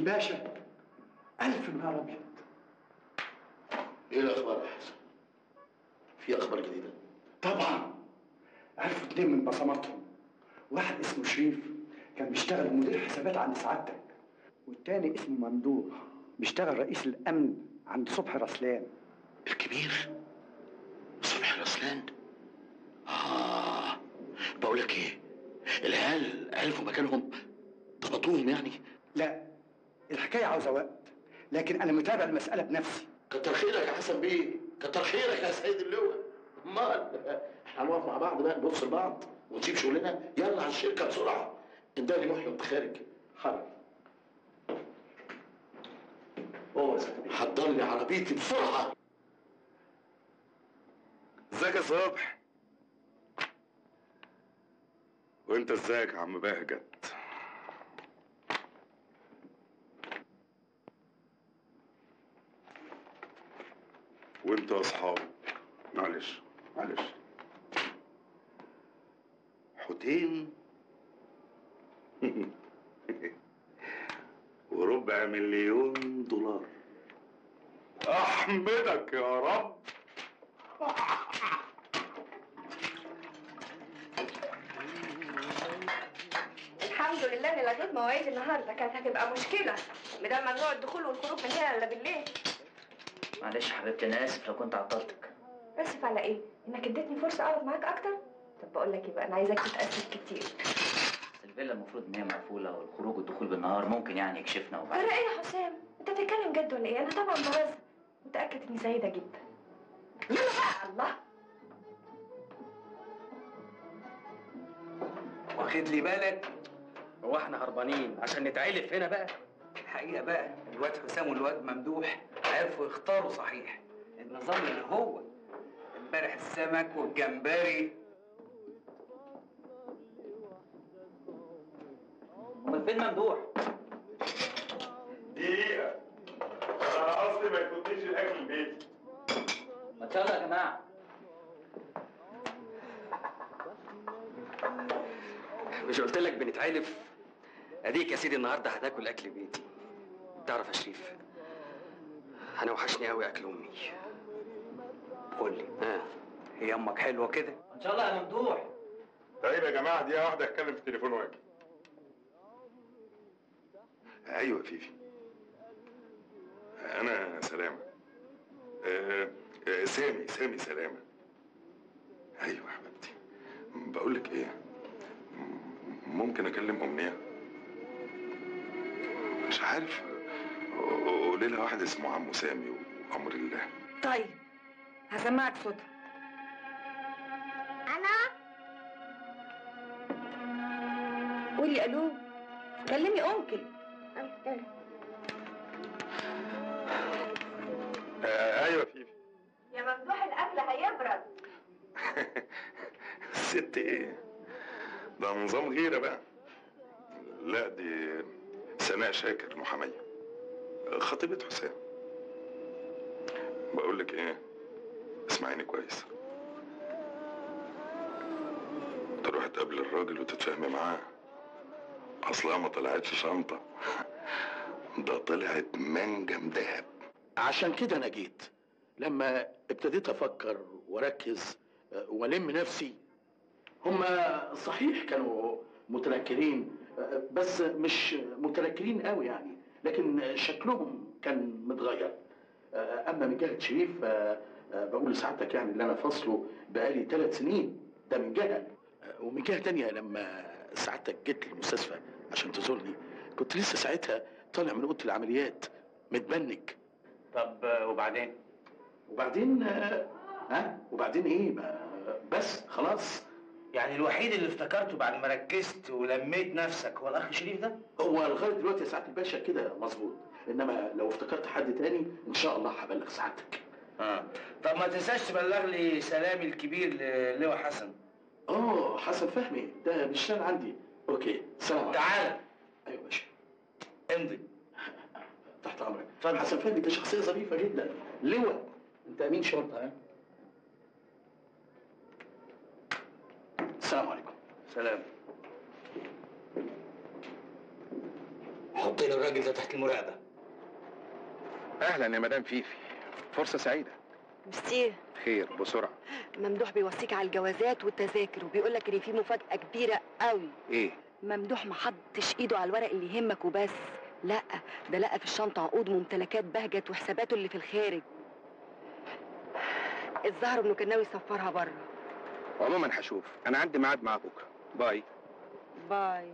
الباشا الف نهار ابيض ايه الاخبار يا حسن؟ في اخبار جديده؟ طبعا عرفوا اتنين من بصماتهم واحد اسمه شريف كان بيشتغل مدير حسابات عند سعادتك والتاني اسمه ممدوح بيشتغل رئيس الامن عند صبحي رسلان الكبير صبحي رسلان اه بقول لك ايه العيال عرفوا مكانهم ضبطوهم يعني لا الحكايه عاوزه وقت لكن انا متابع المساله بنفسي كتر خيرك يا حسن بيه كتر خيرك يا سيد اللواء امال احنا هنقف مع بعض بقى نبص لبعض ونسيب شغلنا يلا على الشركه بسرعه اندهلي محي وانت خارج حاضر هو يا سيد حضر لي عربيتي بسرعه ازيك يا صبح وانت ازيك يا عم بهجت وانت يا اصحابي معلش معلش حوتين وربع مليون دولار احمدك يا رب الحمد لله اني لغيت مواعيد النهارده كانت هتبقى مشكله بدل ممنوع الدخول والخروج من هنا الا بالليل معلش يا حبيبتي انا اسف لو كنت عطلتك اسف على ايه انك اديتني فرصه اقعد معاك اكتر طب بقول لك ايه بقى انا عايزاك تتاسف كتير الفيلا المفروض ان هي مقفوله والخروج والدخول بالنهار ممكن يعني يكشفنا ترى وبعدين ايه يا حسام انت بتتكلم جد ولا ايه انا طبعا بهزر متاكد اني سعيده جدا يلا بقى الله واخد لي بالك هو احنا هربانين عشان نتعلف هنا بقى الحقيقه بقى الواد حسام والواد ممدوح عرفوا يختاروا صحيح النظام اللي هو امبارح السمك والجمبري امال فين ممدوح؟ دقيقة أنا قصدي ما يفوتنيش الأكل البيتي ما تشاء الله يا جماعه مش قلت لك بنتعلف اديك يا سيدي النهارده هتاكل اكل بيتي تعرف يا شريف انا وحشني قوي اكل امي قول لي ها هي امك حلوه كده ان شاء الله يا ممدوح طيب يا جماعة دقيقة واحدة أتكلم في التليفون واجي أيوة فيفي أنا سلامة آه آه سامي سامي سلامة أيوة حبيبتي بقول لك إيه م- ممكن أكلم أمنية مش عارف قولي لها واحد اسمه عمو سامي وأمر الله طيب هسمعك صوتها انا قولي الو كلمي انكل أفضل. آه أيوة فيفي يا ممدوح الاكل هيبرد الست ايه ده نظام غيرة بقى لا دي سناء شاكر محامية خطيبة حسام بقول لك ايه اسمعيني كويس تروح تقابل الراجل وتتفاهمي معاه اصلها ما طلعتش شنطة ده طلعت منجم دهب عشان كده انا جيت لما ابتديت افكر واركز آه، والم نفسي هما صحيح كانوا متنكرين آه، بس مش متنكرين قوي يعني لكن شكلهم كان متغير آه، اما من جهه شريف آه، آه، بقول لسعادتك يعني اللي انا فاصله بقالي ثلاث سنين ده من جهه آه، ومن جهه تانية لما سعادتك جيت المستشفى عشان تزورني كنت لسه ساعتها طالع من اوضه العمليات متبنج طب آه، وبعدين؟ وبعدين آه، ها وبعدين ايه ما بس خلاص يعني الوحيد اللي افتكرته بعد ما ركزت ولميت نفسك هو الاخ شريف ده؟ هو لغايه دلوقتي يا سعاده الباشا كده مظبوط انما لو افتكرت حد تاني ان شاء الله هبلغ سعادتك اه طب ما تنساش تبلغ لي سلامي الكبير للواء حسن اه حسن فهمي ده بيشتغل عندي اوكي سلام عليكم تعالى ايوه باشا امضي تحت امرك حسن فهمي ده شخصيه ظريفه جدا لواء انت امين شرطه ها السلام عليكم سلام حط لي الراجل ده تحت المراقبه اهلا يا مدام فيفي فرصه سعيده ميرسي خير بسرعه ممدوح بيوصيك على الجوازات والتذاكر وبيقول لك ان في مفاجاه كبيره قوي ايه ممدوح ما حطش ايده على الورق اللي يهمك وبس لا ده لقى في الشنطه عقود وممتلكات بهجت وحساباته اللي في الخارج الظاهر انه كان ناوي يسفرها بره عموما هشوف انا عندي ميعاد معاه بكره باي باي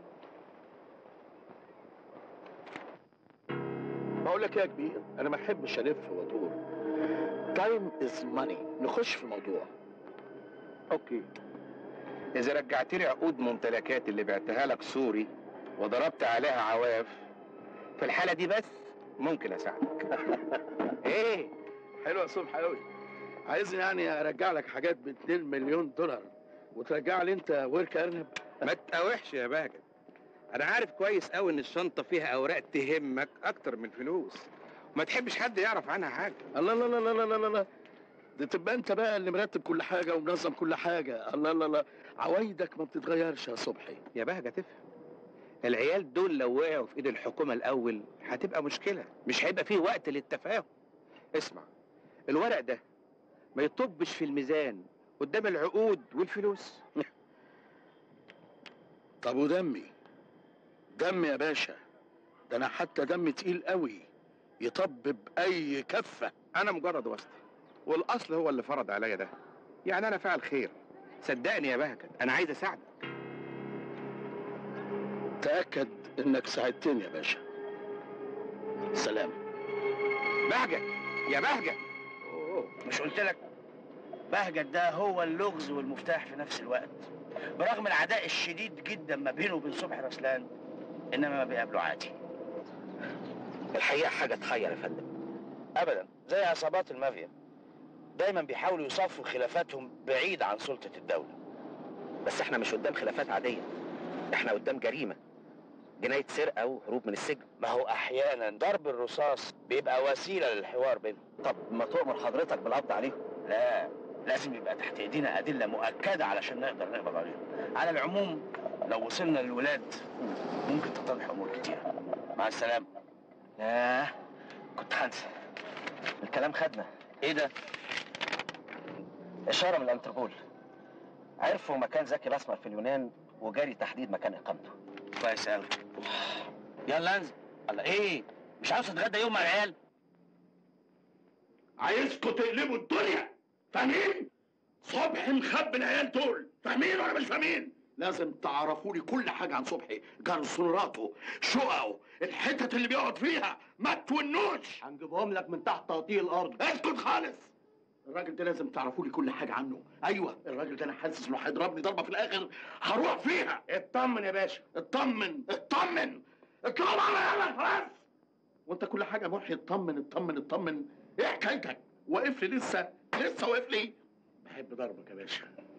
بقول لك إيه يا كبير انا ما احبش الف وادور تايم از ماني نخش في الموضوع اوكي اذا رجعت لي عقود ممتلكات اللي بعتها لك سوري وضربت عليها عواف في الحاله دي بس ممكن اساعدك ايه حلو يا صبحي قوي عايزني يعني ارجع لك حاجات ب 2 مليون دولار وترجع لي انت ورك ارنب ما تقاوحش يا بهجت انا عارف كويس قوي ان الشنطه فيها اوراق تهمك اكتر من فلوس وما تحبش حد يعرف عنها حاجه الله لا لا لا لا لا لا لا ده تبقى انت بقى اللي مرتب كل حاجه ومنظم كل حاجه الله لا لا عوايدك ما بتتغيرش يا صبحي يا بهجة تفهم العيال دول لو وقعوا في ايد الحكومة الأول هتبقى مشكلة مش هيبقى فيه وقت للتفاهم اسمع الورق ده ما يطبش في الميزان قدام العقود والفلوس طب ودمي دمي يا باشا ده انا حتى دمي تقيل قوي يطبب اي كفه أنا مجرد واسطة والأصل هو اللي فرض عليا ده يعني أنا فاعل خير صدقني يا بهجت أنا عايز أساعدك تاكد انك ساعدتني يا باشا سلام بهجت يا بهجت مش قلت لك بهجت ده هو اللغز والمفتاح في نفس الوقت برغم العداء الشديد جدا ما بينه وبين صبحي رسلان انما ما بيقابله عادي الحقيقه حاجه تخير يا فندم ابدا زي عصابات المافيا دايما بيحاولوا يصفوا خلافاتهم بعيد عن سلطه الدوله بس احنا مش قدام خلافات عاديه احنا قدام جريمه جنايه سرقه وهروب من السجن ما هو احيانا ضرب الرصاص بيبقى وسيله للحوار بينهم طب ما تؤمر حضرتك بالقبض عليهم لا لازم يبقى تحت ايدينا ادله مؤكده علشان نقدر نقبض عليهم على العموم لو وصلنا للولاد ممكن تتضح امور كتيره مع السلامه ياه كنت هنسى الكلام خدنا ايه ده اشاره من الانتربول عرفوا مكان زكي الاسمر في اليونان وجاري تحديد مكان اقامته كويس قوي يلا انزل الله ايه مش عاوز تتغدى يوم مع العيال عايزكم تقلبوا الدنيا فاهمين؟ صبحي مخبي العيال دول فاهمين ولا مش فاهمين؟ لازم تعرفوا لي كل حاجه عن صبحي جرسونراته شققه الحتت اللي بيقعد فيها ما تونوش هنجيبهم لك من تحت تقطيع الارض اسكت خالص الراجل ده لازم تعرفوا لي كل حاجه عنه ايوه الراجل ده انا حاسس انه هيضربني ضربه في الاخر هروح فيها اطمن يا باشا اطمن اطمن اطلعوا معايا يلا خلاص وانت كل حاجه محي اطمن اطمن اطمن ايه حكايتك واقف لي لسه لسه واقف لي بحب ضربك يا باشا